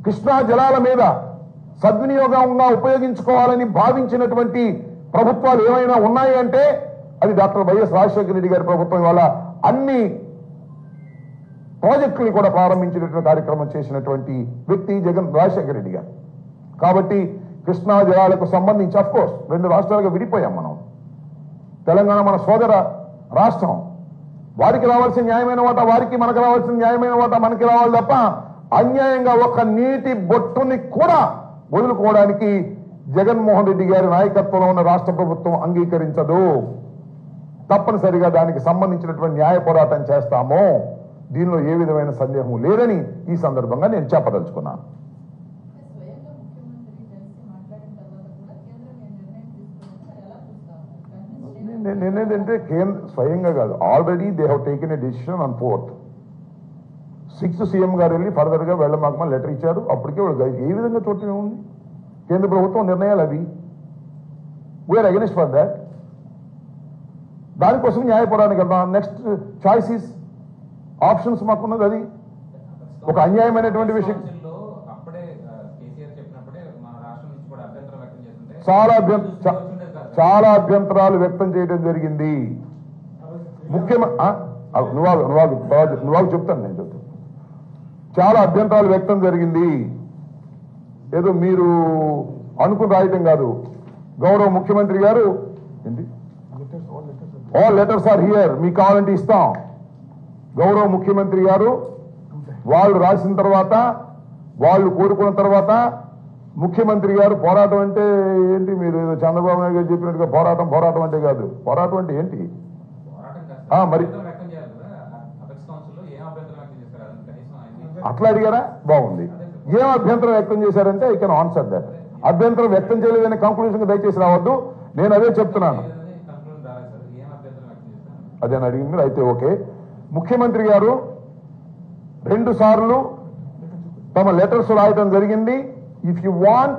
కృష్ణా జలాల మీద సద్వినియోగంగా ఉపయోగించుకోవాలని భావించినటువంటి ప్రభుత్వాలు ఏమైనా ఉన్నాయి అంటే అది డాక్టర్ వైఎస్ రాజశేఖర రెడ్డి గారి ప్రభుత్వం వల్ల అన్ని ప్రాజెక్టులు కూడా ప్రారంభించినటువంటి కార్యక్రమం చేసినటువంటి వ్యక్తి జగన్ రాజశేఖర రెడ్డి గారు కాబట్టి కృష్ణా జలాలకు సంబంధించి అఫ్ కోర్స్ రెండు రాష్ట్రాలుగా విడిపోయాం మనం తెలంగాణ మన సోదర రాష్ట్రం వారికి రావాల్సిన న్యాయమైన వాటా వారికి మనకు రావాల్సిన న్యాయమైన వాటా మనకి రావాలి తప్ప అన్యాయంగా ఒక నీటి బొట్టుని కూడా వదులుకోవడానికి జగన్మోహన్ రెడ్డి గారి నాయకత్వంలో ఉన్న రాష్ట్ర ప్రభుత్వం అంగీకరించదు తప్పనిసరిగా దానికి సంబంధించినటువంటి న్యాయ పోరాటం చేస్తాము దీనిలో ఏ విధమైన సందేహం లేదని ఈ సందర్భంగా నేను చెప్పదలుచుకున్నాను స్వయంగా ముఖ్యమంత్రి కలిసి మాట్లాడిన తర్వాత కూడా కేంద్రం ఏ నిర్ణయం తీసుకుంటుంది మరి ఎలా చూస్తారు నేను- నేను ఏంటంటే కేంద్ర స్వయంగా కాదు already they have taken a decision on fourth sixth CM గారు వెళ్ళి ఫర్దర్ గా వెళ్ళమాకమని లెటర్ ఇచ్చారు అప్పటికే వాళ్ళు గై- ఏ విధంగా చోటు ఉంది కేంద్ర ప్రభుత్వం నిర్ణయాలు అవి వీఆర్ అగెనిస్ట్ ఫర్ దాట్ దానికోసం న్యాయపోరానికి వెళ్దాం నెక్స్ట్ చాయిసెస్ ఆప్షన్స్ మాకున్నది అది ఒక అన్యాయమైనటువంటి విషయం కౌన్సిల్లో అప్పుడే ఆ, కేసీఆర్ చెప్పినప్పుడే మన రాష్ట్రం నుంచి కూడా అభ్యంతరం వ్యక్తం చేస్తుంటే చాలా అభ్యం చా- వచ్చిండేది కాదు. చాలా అభ్యంతరాలు వ్యక్తం చేయడం జరిగింది ముఖ్యమ ఆ? ఆ, నువ్వు ఆగు, నువ్వు ఆగు, తర్వాత నువ్వు ఆగు చెప్తాను నేను చెప్తాను చాలా అభ్యంతరాలు వ్యక్తం జరిగింది ఏదో మీరు అనుకుని రాయటం కాదు గౌరవ ముఖ్యమంత్రి గారు ఏంటి ఆల్ లెటర్స్ ఆర్ హియర్ మీకు కావాలంటే ఇస్తాం గౌరవ ముఖ్యమంత్రి గారు వాళ్ళు రాసిన తర్వాత వాళ్ళు కోరుకున్న తర్వాత ముఖ్యమంత్రి గారు పోరాటం అంటే ఏంటి మీరు ఏదో చంద్రబాబు నాయుడు గారు చెప్పినట్టుగా పోరాటం పోరాటం అంటే కాదు పోరాటం అంటే ఏంటి పోరాటం కాదు ఆ, సార్. మరి- అభ్యంతరం వ్యక్తం చేయాలి కదా అపెక్స్ కౌన్సిల్లో ఏం అభ్యంతరం వ్యక్తం చేస్తారు అది కనీసం ఆయన్ని అట్లా అడిగారా బాగుంది ఏం అభ్యంతరం వ్యక్తం చేశారంటే ఐ కెన్ ఆన్సర్ దట్ అభ్యంతరం వ్యక్తం చేయలేదనే కంక్లూజన్ దయచేసి రావద్దు నేను అదే చెప్తున్నాను కంక్లూజన్ రాలేదు సార్ ఏం అభ్యంతరం వ్యక్తం చేస్తారు అదే అని అడిగింది అయితే ఓకే ముఖ్యమంత్రి గారు రెండు సార్లు తమ లెటర్స్ రాయటం జరిగింది ఇఫ్ యు వాంట్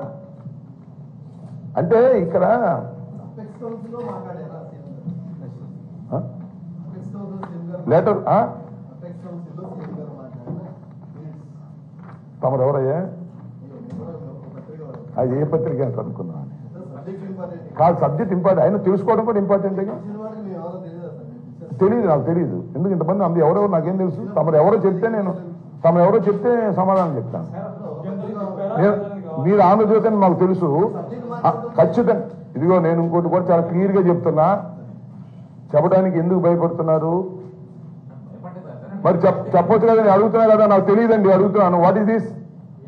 అంటే ఇక్కడ అపెక్స్ కౌన్సిల్లో మాట్లాడారా అపెక్స్ కౌన్సిల్ సీఎం గారు లెటర్ అపెక్స్ కౌన్సిల్లో సీఎం గారు మాట్లాడిన minutes. తమరు ఎవరయ్యా అయ్యో, నేను కూడా ఒక పత్రిక వాడు. అది ఏ పత్రిక అని కనుక్కున్నాను సబ్జెక్ట్ ఇంపార్టెంట్ కాదు సబ్జెక్ట్ ఇంపార్టెంట్ అయినా తెలుసుకోవడం కూడా ఇంపార్టెంట్ ఇచ్చిన వాడికి మేము ఎవరో తెలియదా సార్ మీకు ఇచ్చారు. తెలియదు నాకు తెలియదు ఎందుకు ఇంతమంది అంది ఎవరెవరు నాకేం తెలుసు తమరు ఎవరో చెప్తే నేను తమరు ఎవరో చెప్తే సమాధానం చెప్తాను ఒక పత్రిక వాడు. నేను మీరు ఆంధ్రజ్యోతి అని మాకు తెలుసు ఆ, ఖచ్చితంగా ఇదిగో నేను ఇంకోటి కూడా చాలా క్లియర్ గా చెప్తున్నా చెప్పడానికి ఎందుకు భయపడుతున్నారు చెప్పండి సార్ సరే. మరి చెప్ చెప్పొచ్చు కదా నేను అడుగుతున్నా కదా నాకు తెలియదండి అడుగుతున్నాను వాట్ ఈస్ దిస్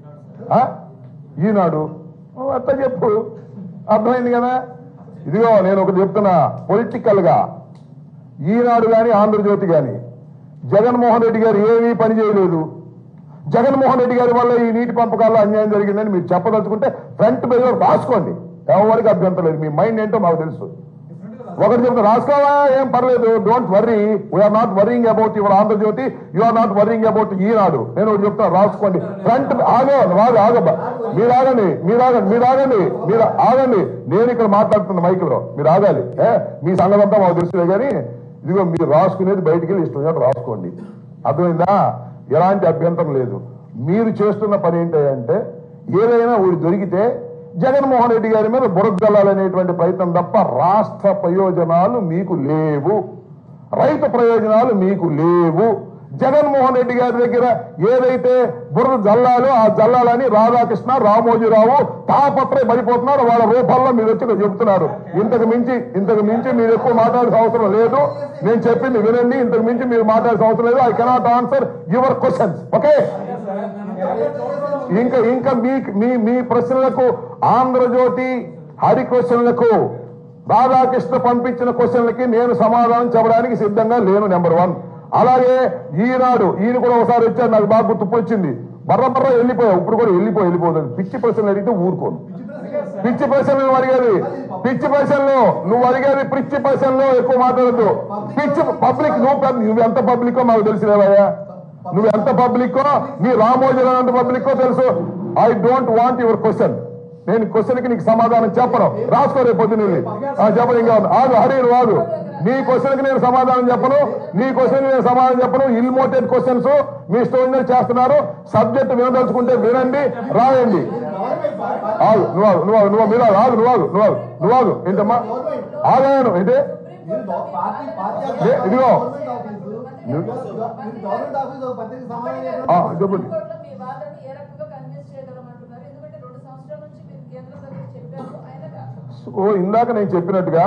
ఈనాడు ఓ, అట్లా చెప్పు అర్థమైంది కదా ఇదిగో నేను ఒకటి చెప్తున్నా పొలిటికల్ గా ఈనాడు కానీ ఆంధ్రజ్యోతి కానీ జగన్మోహన్ రెడ్డి గారు ఏమీ పని చేయలేదు జగన్మోహన్ రెడ్డి గారి వల్ల ఈ నీటి పంపకాల్లో అన్యాయం జరిగిందని మీరు చెప్పదలుచుకుంటే ఫ్రంట్ పేజ్ లో రాసుకోండి ఎవరికి అభ్యంతరం లేదు మీ మైండ్ ఏంటో మాకు తెలుసు ఒకటి చెప్తా రాసుకోవా ఏం పర్లేదు don't worry we're not worrying about your Andhra Jyothi you are not worrying about Eenadu నేను ఒకటి చెప్తాను రాసుకోండి ఫ్రంట్ ఆగో రాదు ఆగబ్బా మీరు ఆగండి మీరు ఆగండి మీరు ఆగండి మీరు ఆగండి నేను ఇక్కడ మాట్లాడుతున్న మైక్ లో మీరు ఆగాలి ఏ మీ సంగతంతా మాకు తెలుసులే కానీ ఇదిగో మీరు రాసుకునేది బయటికి వెళ్ళి ఇష్టం వచ్చినట్టు రాసుకోండి అర్థమైందా ఎలాంటి అభ్యంతరం లేదు మీరు చేస్తున్న పని ఏంటంటే ఏదైనా ఊరి దొరికితే జగన్మోహన్ రెడ్డి గారి మీద బురదల్లాలనేటువంటి ప్రయత్నం తప్ప రాష్ట్ర ప్రయోజనాలు మీకు లేవు రైతు ప్రయోజనాలు మీకు లేవు జగన్మోహన్ రెడ్డి గారి దగ్గర ఏదైతే బురద జల్లాలో ఆ జల్లాలని రాధాకృష్ణ రామోజీరావు తాపత్రయ పడిపోతున్నారు వాళ్ళ రూపాల్లో మీరు వచ్చి ఇక్కడ చెప్తున్నారు ఇంతకు మించి ఇంతకు మించి మీరు ఎక్కువ మాట్లాడాల్సిన అవసరం లేదు నేను చెప్పింది వినండి ఇంతకు మించి మీరు మాట్లాడాల్సిన అవసరం లేదు I cannot answer your questions okay ఇంకా ఇంకా మీ మీ మీ ప్రశ్నలకు ఆంధ్రజ్యోతి హరి క్వశ్చన్లకు రాధాకృష్ణ పంపించిన క్వశ్చన్లకి నేను సమాధానం చెప్పడానికి సిద్ధంగా లేను నెంబర్ వన్ అలాగే ఈనాడు ఈయన కూడా ఒకసారి వచ్చారు నాకు బాగా గుర్తుపు వచ్చింది బర్ర బర్ర వెళ్ళిపోయావు ఇప్పుడు కూడా వెళ్ళిపో వెళ్ళిపోతుంది పిచ్చి ప్రశ్నలు అడిగితే ఊరుకోను పిచ్చి ప్రశ్నలు నువ్వు అడిగేది పిచ్చి ప్రశ్నలు నువ్వు అడిగేది పిచ్చి ప్రశ్నలు ఎక్కువ మాట్లాడద్దు పిచ్చి పబ్లిక్ నువ్వు పెద్ద- నువ్వు ఎంత పబ్లిక్ మాకు తెలిసిలేవయ్యా నువ్వు ఎంత పబ్లిక్ నీ రామోజీ ఎంత పబ్లిక్ తెలుసు I don't want your question నేను క్వశ్చన్కి నీకు సమాధానం చెప్పను రాసుకో రేపు పొద్దున్న వెళ్ళి. ఆ, చెప్పను ఇంకా ఉంది. ఆగు హరి నువ్వు ఆగు నీ క్వశ్చన్కి నేను సమాధానం చెప్పను నీ క్వశ్చన్ నేను సమాధానం చెప్పను ఇల్మోటెడ్ క్వశ్చన్స్ మీ స్టూడెంట్ చేస్తున్నారు సబ్జెక్ట్ వినదలుచుకుంటే వినండి రాయండి ఆగు నువ్వు ఆగు నువ్వు ఆగు నువ్వు మీరు ఆగు ఆగు, నువ్వు ఆగు నువ్వు ఆగు నువ్వు ఆగు ఏంటమ్మా ఆగాను ఏంటి మీరు గవ- పార్టీ పార్టీ ఏ, ఇదిగో. Government office. మీరు గవర్నమెంట్ ఆఫీస్ ఒక పత్రిక సమాధానం ఆ, చెప్పండి. చెప్పండి కోర్టులో మీ వాదనని ఏ రకంగా కన్విన్స్ చేయగలమంటున్నారు ఎందుకంటే రెండు సంవత్సరాల నుంచి మీరు కేంద్రం దగ్గర చెప్పారు ఆయన సో ఇందాక నేను చెప్పినట్టుగా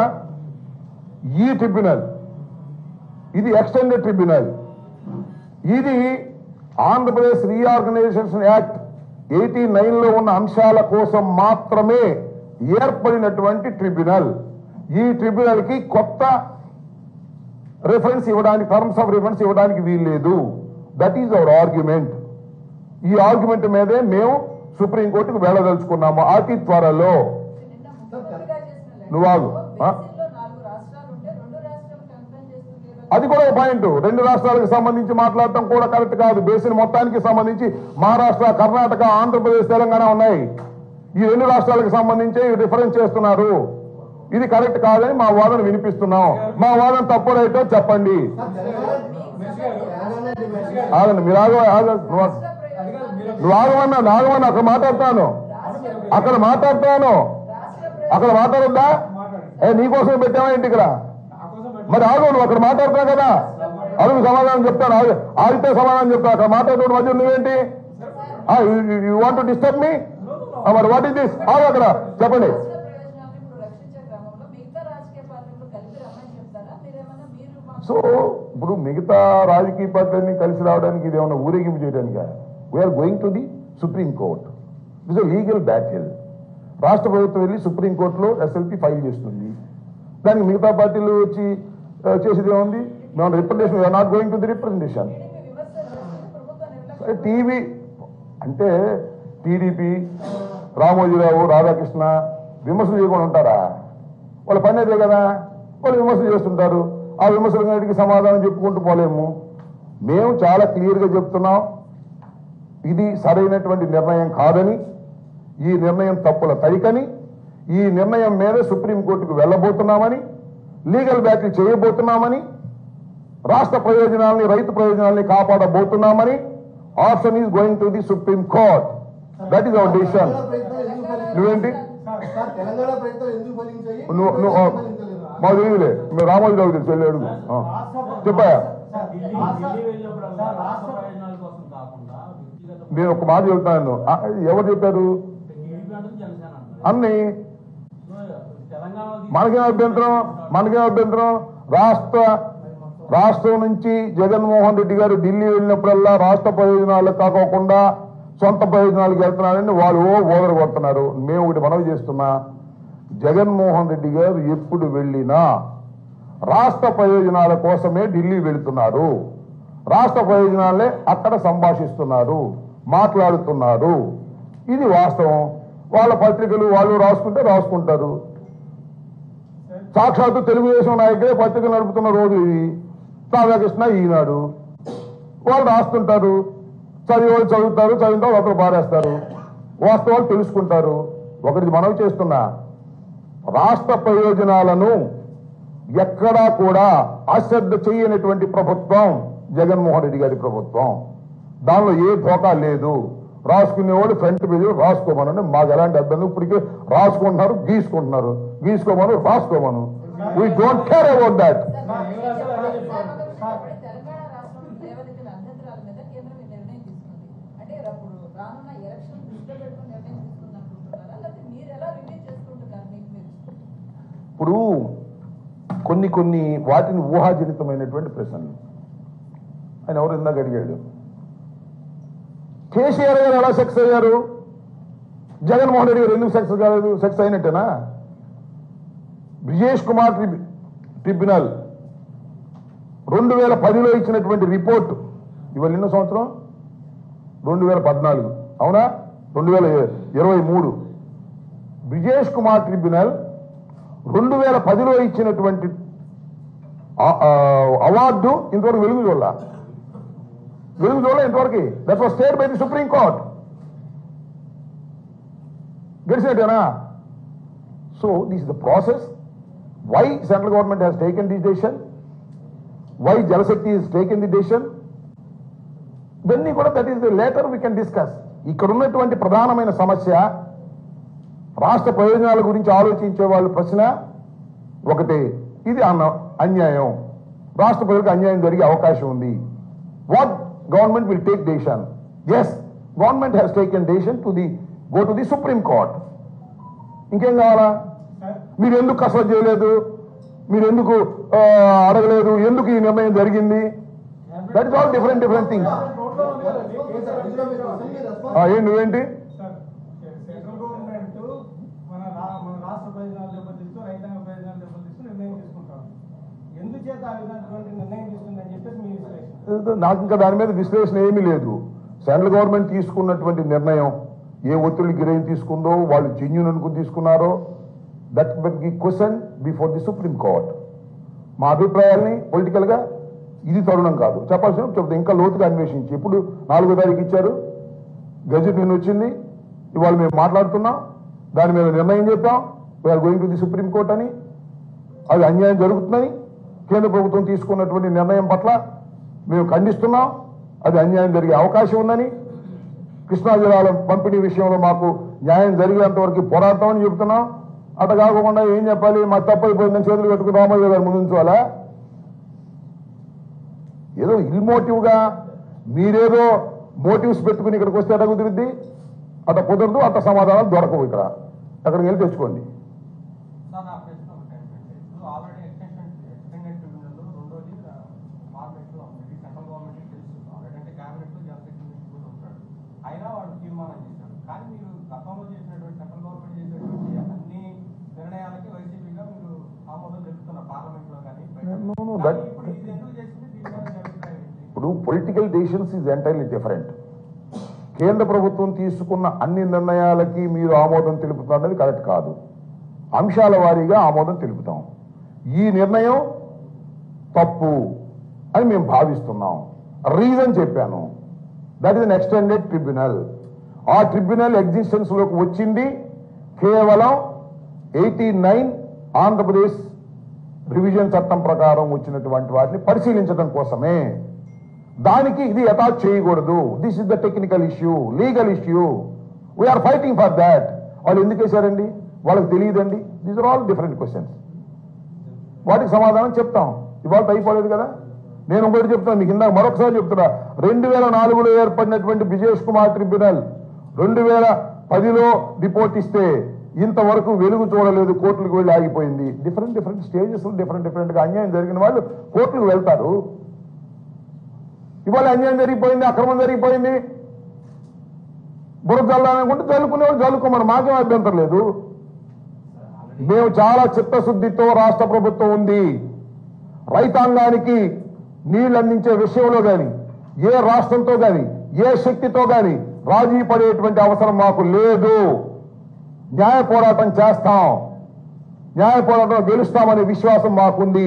ఈ ట్రిబ్యునల్ ఇది ఎక్స్టెండెడ్ ట్రిబ్యునల్ ఇది ఆంధ్రప్రదేశ్ రీఆర్గనైజేషన్ యాక్ట్ ఎయిటీ లో ఉన్న అంశాల కోసం మాత్రమే ఏర్పడినటువంటి ట్రిబ్యునల్ ఈ ట్రిబ్యునల్ కి కొత్త రిఫరెన్స్ ఇవ్వడానికి టర్మ్స్ ఆఫ్ రిఫరెన్స్ ఇవ్వడానికి వీల్లేదు దట్ ఈజ్ అవర్ ఆర్గ్యుమెంట్ ఈ ఆర్గ్యుమెంట్ మీదే మేము సుప్రీంకోర్టుకు వెళ్ళదలుచుకున్నాము అతి త్వరలో నిన్న ముఖ్యమంత్రిగా చేసిన నువ్వు ఆగు. ఆ? బేసిన్లో నాలుగు రాష్ట్రాలు ఉంటే రెండు రాష్ట్రాలు కంపెయిన్ చేస్తుంది అది కూడా ఒక పాయింట్ రెండు రాష్ట్రాలకు సంబంధించి మాట్లాడటం కూడా కరెక్ట్ కాదు బేసిన్ మొత్తానికి సంబంధించి మహారాష్ట్ర కర్ణాటక ఆంధ్రప్రదేశ్ తెలంగాణ ఉన్నాయి ఈ రెండు రాష్ట్రాలకు సంబంధించి డిఫరెన్స్ చేస్తున్నారు ఇది కరెక్ట్ కాదని మా వాదన వినిపిస్తున్నాం మా వాదన తప్పు రైటో చెప్పండి సార్, తెలంగాణ- తెలంగాణ డిమాండ్. ఆగండి మీరు ఆగ ఆగ- నువ్వు ఆగ- నువ్వు ఆగమన్నా నాగమన్నా అక్కడ మాట్లాడతాను అక్కడ మాట్లాడతాను అక్కడ మాట్లాడొద్దా ఏ నీకోసం పెట్టావా ఇంటికి రా మరి ఆగు నువ్వు అక్కడ మాట్లాడుతున్నావు కదా అడుగు సమాధానం చెప్తాను ఆగు ఆగితే సమాధానం చెప్తాను అక్కడ మాట్లాడుతున్న మధ్య నువ్వేంటి యూ వాంట్ డిస్టర్బ్ మీ మరి వాట్ ఇస్ దిస్ ఆగు అక్కడ చెప్పండి రాష్ట్ర ప్రయోజనాలను ఇప్పుడు రక్షించే క్రమంలో మిగతా రాజకీయ పార్టీలు కలిపి రమ్మని చెప్తారా మీరేమన్నా మీరు మాకు సో ఇప్పుడు మిగతా రాజకీయ పార్టీలన్నీ కలిసి రావడానికి ఇది ఏమన్నా ఊరేగింపు చేయడానికి we're going to the supreme court is legal battle రాష్ట్ర ప్రభుత్వం వెళ్ళి సుప్రీం కోర్టులో ఎస్ఎల్పి ఫైల్ చేస్తుంది దానికి మిగతా పార్టీలు వచ్చి ఆ, చేసేది ఏముంది మేము representation we're not going to the representation TDP విమర్శలు చేస్తుంది ప్రభుత్వ నిర్లక్ష్యం టీవీ అంటే టీడీపీ రామోజీరావు రాధాకృష్ణ విమర్శలు చేయకుండా ఉంటారా వాళ్ళ పని అదే కదా వాళ్ళు విమర్శలు చేస్తుంటారు ఆ విమర్శలన్నిటికీ సమాధానం చెప్పుకుంటూ పోలేము మేము చాలా క్లియర్గా చెప్తున్నాం ఇది సరైనటువంటి నిర్ణయం కాదని ఈ నిర్ణయం తప్పుల తడికని ఈ నిర్ణయం మీద సుప్రీంకోర్టుకు వెళ్ళబోతున్నామని లీగల్ బ్యాటిల్ చేయబోతున్నామని రాష్ట్ర ప్రయోజనాల్ని రైతు ప్రయోజనాల్ని కాపాడబోతున్నామని option is going to the supreme court that is our decision Telangana ప్రయత్నం ఎందుకు ఫలించాయి? నువ్వేంటి సార్, తెలంగాణ ప్రయత్నం ఎందుకు ఫలించాయి నువ్వు నువ్వు ఎందుకు ఫలించలేదు? మాకు తెలియదులే మీరు రామోజీరావు తెలుసు వెళ్ళి అడుగు ఆ. చెప్పాయా ఢిల్లీ ఢిల్లీ వెళ్ళినప్పుడల్లా రాష్ట్ర ప్రయోజనాల కోసం కాకుండా వ్యక్తిగత నేను ఒక మాట చెబుతాను ఆ, ఎవరు చెప్పారు టీడీపీ అంటే జనసేన అంటారు అన్ని తెలంగాణ మనకేం అభ్యంతరం మనకేం అభ్యంతరం రాష్ట్ర రాష్ట్రం నుంచి జగన్మోహన్ రెడ్డి గారు ఢిల్లీ వెళ్ళినప్పుడల్లా రాష్ట్ర ప్రయోజనాలు కాకోకుండా సొంత ప్రయోజనాలకు వెళ్తున్నారని వాళ్ళు ఓ ఓదర కొడుతున్నారు మేము ఒకటి మనవి చేస్తున్నా జగన్మోహన్ రెడ్డి గారు ఎప్పుడు వెళ్ళినా రాష్ట్ర ప్రయోజనాల కోసమే ఢిల్లీ వెళుతున్నారు రాష్ట్ర ప్రయోజనాలే అక్కడ సంభాషిస్తున్నారు మాట్లాడుతున్నారు ఇది వాస్తవం వాళ్ళ పత్రికలు వాళ్ళు రాసుకుంటే రాసుకుంటారు సాక్షాత్తు తెలుగుదేశం నాయకులే పత్రిక నడుపుతున్న రోజు ఇది రాధాకృష్ణ ఈనాడు వాళ్ళు రాస్తుంటారు చదివి వాళ్ళు చదువుతారు చదివిన తర్వాత ఒకరు పారేస్తారు వాస్తవాలు తెలుసుకుంటారు ఒకటి మనవి చేస్తున్నా రాష్ట్ర ప్రయోజనాలను ఎక్కడా కూడా అశ్రద్ధ చేయనటువంటి ప్రభుత్వం జగన్మోహన్ రెడ్డి గారి ప్రభుత్వం దానిలో ఏ ధోకా లేదు రాసుకునేవాళ్ళు ఫ్రంట్ పేజీ రాసుకోమనండి మాకు ఎలాంటి అభ్యంతరం ఇప్పటికే రాసుకుంటున్నారు గీసుకుంటున్నారు గీసుకోమను రాసుకోమను we don't care about that Telangana రాష్ట్రంలో లేవనెత్తిన అభ్యంతరాల మీద కేంద్రం ఈ నిర్ణయం తీసుకుంది అంటే అప్పుడు రానున్న ఎలక్షన్ దృష్టిలో పెట్టుకుని నిర్ణయం తీసుకుంది అనుకుంటున్నారా లేకపోతే మీరు ఎలా రివ్యూ చేసుకుంటున్నారు మీకు మీరు ఇప్పుడు కొన్ని కొన్ని వాటిని ఊహాజనితమైనటువంటి ప్రశ్నలు ఆయన ఎవరు ఇందాక అడిగాడు కేసీఆర్ గారు ఎలా సెక్స్ అయ్యారు జగన్మోహన్ రెడ్డి గారు ఎందుకు సెక్స్ కాలేదు సెక్స్ అయినట్టేనా బ్రిజేష్ కుమార్ ట్రిబ్- ట్రిబ్యునల్ రెండు వేల పదిలో ఇచ్చినటువంటి రిపోర్ట్ ఇవాళ ఎన్నో సంవత్సరం రెండు వేల పద్నాలుగు అవునా రెండు వేల ఇరవై మూడు బ్రిజేష్ కుమార్ ట్రిబ్యునల్ రెండు వేల పదిలో ఇచ్చినటువంటి ఆ- ఆ, అవార్డు ఇంతవరకు వెలుగు చూడాల వెలుగు చూడాల ఇంతవరకు that was state by the supreme court గెలిచినట్టేనా so this the process why central government has taken this decision why Jal Shakti is taken the decision ఇవన్నీ కూడా that is the later we can discuss ఇక్కడ ఉన్నటువంటి ప్రధానమైన సమస్య రాష్ట్ర ప్రయోజనాల గురించి ఆలోచించే వాళ్ళ ప్రశ్న ఒకటే ఇది అన్న అన్యాయం రాష్ట్ర ప్రజలకు అన్యాయం జరిగే అవకాశం ఉంది what government will take decision yes government has taken decision to the go to the supreme court ఇంకేం కావాలా మీరు ఎందుకు కసరత్ చేయలేదు మీరు ఎందుకు ఆ, అడగలేదు ఎందుకు ఈ నిర్ణయం జరిగింది that is all different different things ఏంటి నువ్వేంటి సార్ సెంట్రల్ గవర్నమెంట్ మన రా- మన రాష్ట్ర ప్రయోజనాలు దెబ్బతీస్తూ రైతాంగ ప్రయోజనాలు దెబ్బతీస్తూ నిర్ణయం తీసుకుంటాం ఎందుచేత ఆ విధమైనటువంటి నిర్ణయం తీసుకుందని చెప్పేసి మీ విశ్లేషణ నాకు ఇంకా దాని మీద విశ్లేషణ ఏమీ లేదు సెంట్రల్ గవర్నమెంట్ తీసుకున్నటువంటి నిర్ణయం ఏ ఒత్తిడి గిరైన్ తీసుకుందో వాళ్ళు జెన్యున్ అనుకుని తీసుకున్నారో that be question before the supreme court మా అభిప్రాయాల్ని పొలిటికల్ గా ఇది తరుణం కాదు చెప్పాల్సిన చెప్తే ఇంకా లోతుగా అన్వేషించి ఇప్పుడు నాలుగో తారీఖు ఇచ్చారు గజెట్ నిన్న వచ్చింది ఇవాళ మేము మాట్లాడుతున్నాం దాని మీద నిర్ణయం చెప్పాం we're going to the supreme court అని అది అన్యాయం జరుగుతుందని కేంద్ర ప్రభుత్వం తీసుకున్నటువంటి నిర్ణయం పట్ల మేము ఖండిస్తున్నాం అది అన్యాయం జరిగే అవకాశం ఉందని కృష్ణా జిల్లాల పంపిణీ విషయంలో మాకు న్యాయం జరిగేంత వరకు పోరాడతామని చెప్తున్నాం అట కాకుండా ఏం చెప్పాలి మా తప్పైపోయిందని చేతులు కట్టుకుని రామయ్య గారు ముందు ఉంచాలా ఏదో ఇల్మోటివ్ గా మీరేదో మోటివ్స్ పెట్టుకుని ఇక్కడికి వస్తే అట కుదిరిద్ది అట కుదరదు అట సమాధానం దొరకవు ఇక్కడ అక్కడికి వెళ్ళి తెచ్చుకోండి సార్ నా ప్రశ్న ఒకటి ఏంటంటే ఇప్పుడు ఆల్రెడీ ఎక్స్టెన్షన్ ఎక్స్టెండెడ్ ట్రిబ్యునల్ రెండోది ఫార్మేట్ లో ఉంది సెంట్రల్ గవర్నమెంట్ తెలుసు ఆల్రెడీ అంటే క్యాబినెట్ లో జలశక్తి మినిస్టర్ కూడా ఉంటాడు అయినా వాళ్ళు తీర్మానం చేశారు కానీ మీరు గతంలో చేసినటువంటి సెంట్రల్ గవర్నమెంట్ చేసినటువంటి అన్ని నిర్ణయాలకి వైసీపీగా మీరు ఆమోదం తెలుపుతున్నారు పార్లమెంట్ లో కానీ బయట. No, no, కానీ that- ఇప్పుడు ఇది ఎందుకు చేసింది దీని మీద మీ అభిప్రాయం ఏంటి ఇప్పుడు political decisions is entirely different కేంద్ర ప్రభుత్వం తీసుకున్న అన్ని నిర్ణయాలకి మీరు ఆమోదం తెలుపుతారు అనేది కరెక్ట్ కాదు అంశాల వారీగా ఆమోదం తెలుపుతాం ఈ నిర్ణయం తప్పు అని మేము భావిస్తున్నాం రీజన్ చెప్పాను that is an extended tribunal ఆ ట్రిబ్యునల్ ఎగ్జిస్టెన్స్ లోకి వచ్చింది కేవలం ఎయిటీ నైన్ ఆంధ్రప్రదేశ్ రివిజన్ చట్టం ప్రకారం వచ్చినటువంటి వాటిని పరిశీలించడం కోసమే దానికి ఇది అటాచ్ చేయకూడదు this is the technical issue legal issue we're fighting for that వాళ్ళు ఎందుకు వేశారండి వాళ్ళకి తెలియదండి these are all different questions వాటికి సమాధానం చెప్తాం ఇవాళ అయిపోలేదు కదా నేను ఇంకోటి చెప్తాను మీకు ఇందాక మరొకసారి చెప్తున్నా రెండు వేల నాలుగులో ఏర్పడినటువంటి బ్రిజేష్ కుమార్ ట్రిబ్యునల్ రెండు వేల పదిలో రిపోర్ట్ ఇస్తే ఇంతవరకు వెలుగు చూడలేదు కోర్టులకు వెళ్ళి ఆగిపోయింది different different stages different different గా అన్యాయం జరిగిన వాళ్ళు కోర్టులకు వెళ్తారు ఇవాళ అన్యాయం జరిగిపోయింది అక్రమం జరిగిపోయింది బురద చల్లాలనుకుంటే చల్లుకునేవాళ్ళు చల్లుకోమని మాకేం అభ్యంతరం లేదు మేము చాలా చిత్తశుద్ధితో రాష్ట్ర ప్రభుత్వం ఉంది రైతాంగానికి నీళ్లు అందించే విషయంలో గాని ఏ రాష్ట్రంతో గాని ఏ శక్తితో గాని రాజీ పడేటువంటి అవసరం మాకు లేదు న్యాయ పోరాటం చేస్తాం న్యాయ పోరాటం గెలుస్తామనే విశ్వాసం మాకుంది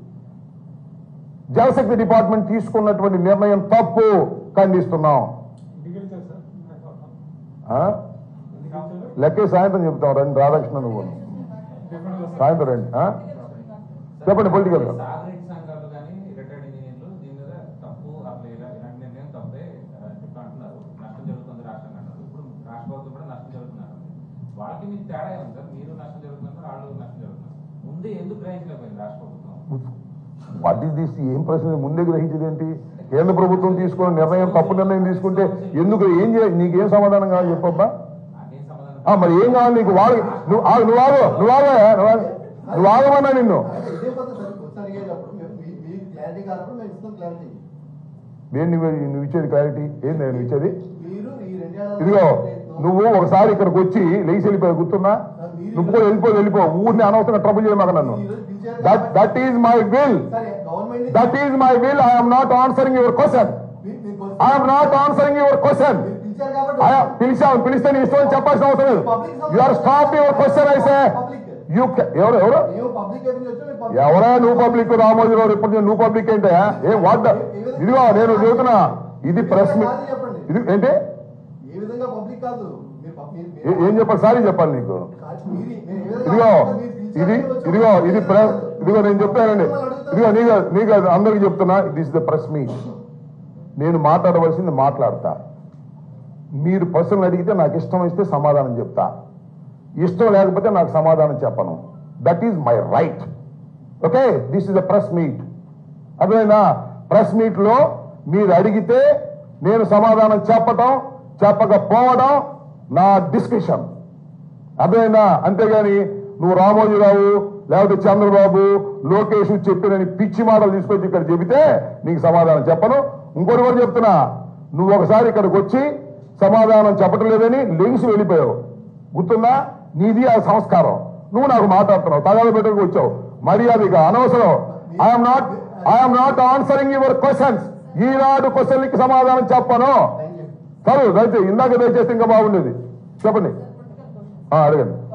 జలశక్తి డిపార్ట్మెంట్ తీసుకున్నటువంటి నిర్ణయం తప్పు ఖండిస్తున్నాం ఇంటికి వెళ్తారు సార్ ఆ? లెక్కే సాయంత్రం చెప్తాం రండి రాధాకృష్ణ నువ్వు సాయంత్రం రండి ఆ? చెప్పండి పొలిటికల్ గా సాగరేట్ సంఘాలు కానీ రిటైర్డ్ ఇంజనీర్లు దీని మీద తప్పు అసలు ఇలా ఇలాంటి నిర్ణయం తప్పే ఆ, చెప్తా అంటున్నారు నష్టం జరుగుతుంది రాష్ట్రం అంటారు ఇప్పుడు రాష్ట్ర ప్రభుత్వం కూడా నష్టం జరుగుతున్నారు వాళ్ళకి మీకు తేడా ఏముంది సార్ మీరు నష్టం జరుగుతున్నారు వాళ్ళు నష్టం జరుగుతున్నారు ముందు ఎందుకు గ్రహించలేకపోయింది రాష్ట్ర ప్రభుత్వం వాట్ ఈస్ దిస్ ఏం ప్రశ్న ముందే గ్రహించేది ఏంటి కేంద్ర ప్రభుత్వం తీసుకున్న నిర్ణయం తప్పు నిర్ణయం తీసుకుంటే ఎందుకు ఏం చేయ నీకేం సమాధానం కావాలి చెప్పబ్బా నాకేం సమాధానం ఆ, మరి ఏం కావాలి నీకు వాళ్ళు నువ్వు ఆగు, నువ్వు ఆగు నువ్వు ఆగు నువ్వు ఆగు. నువ్వు ఆగమన్నా నిన్ను ఇదే పద్ధతి సార్ ఒకసారి అడిగేటప్పుడు మేము మీ- మీ క్లారిటీ కానప్పుడు మేము ఇస్తాం క్లారిటీ నేను నువ్వు నువ్వు ఇచ్చేది క్లారిటీ ఏంది నేను ఇచ్చేది మీరు ఈ రెండేళ్ల ఇదిగో నువ్వు ఒకసారి ఇక్కడికి వచ్చి లేచి వెళ్ళిపోయి గుర్తున్నా నువ్వు కూడా వెళ్ళిపో వెళ్ళిపో ఊరిని అనవసరంగా ట్రబుల్ చేయమాక నన్ను that that is my will సరే government that is my will I'm not answering your question I'm not answering your question మీరు పిలిచారు కాబట్టి పిలిచావు పిలిస్తే నీ ఇష్టం చెప్పాల్సిన అవసరం లేదు you are stop your question అయితే యూ ఎవరు ఎవరు మేము పబ్లిక్ ఎప్పుడు వచ్చాం మేము public- ఎవరా నువ్వు పబ్లిక్ రామోజీరావు ఇప్పుడు నువ్వు పబ్లిక్ ఏంటే ఏ వాట్ ఇదిగో నేను చెబుతున్నా ఇది ప్రెస్ మీట్ ఇది ఏంటి ఏ విధంగా పబ్లిక్ కాదు మీరు పబ్- మీరు- మీరు ఏ- ఏం చెప్పాలి సారీ చెప్పాలి నీకు మీరు- మీరు ఏ విధంగా ఇదిగో మీరు పిలిచారో ఇది వచ్చి ఇదిగో ఇది ప్రెస్ ఇదిగో నేను చెప్తానండి మిమ్మల్ని అడుగుతారు. ఇదిగో నీకు నీకు అందరికి చెప్తున్నా దిస్ ద ప్రెస్ మీ నేను మాట్లాడవలసింది మాట్లాడతా మీరు ప్రశ్నలు అడిగితే నాకు ఇష్టం ఇస్తే సమాధానం చెప్తా ఇష్టం లేకపోతే నాకు సమాధానం చెప్పను that is my right okay this is the press meet అర్థమైనా ప్రెస్ మీట్ లో మీరు అడిగితే నేను సమాధానం చెప్పటం చెప్పకపోవడం నా డిస్కషన్ అర్థమైందా అంతేగాని నువ్వు రామోజీరావు లేకపోతే చంద్రబాబు లోకేష్ చెప్పినని పిచ్చి మాటలు తీసుకొచ్చి ఇక్కడ చెబితే నీకు సమాధానం చెప్పను ఇంకోటి కూడా చెప్తున్నా నువ్వు ఒకసారి ఇక్కడికి వచ్చి సమాధానం చెప్పటం లేదని లెగిసి వెళ్ళిపోయావు గుర్తుందా నీది ఆ సంస్కారం నువ్వు నాకు మాట్లాడుతున్నావు తగాద పెట్టుకు వచ్చావు మర్యాదగా అనవసరం I'm not I'm not answering your questions ఈనాడు క్వశ్చన్లకి సమాధానం చెప్పను థ్యాంక్ యూ సరే దయచేసి ఇందాక దయచేసి ఇంకా బాగుండేది చెప్పండి పొలిటికల్ క్వశ్చన్ ఆ, అడగండి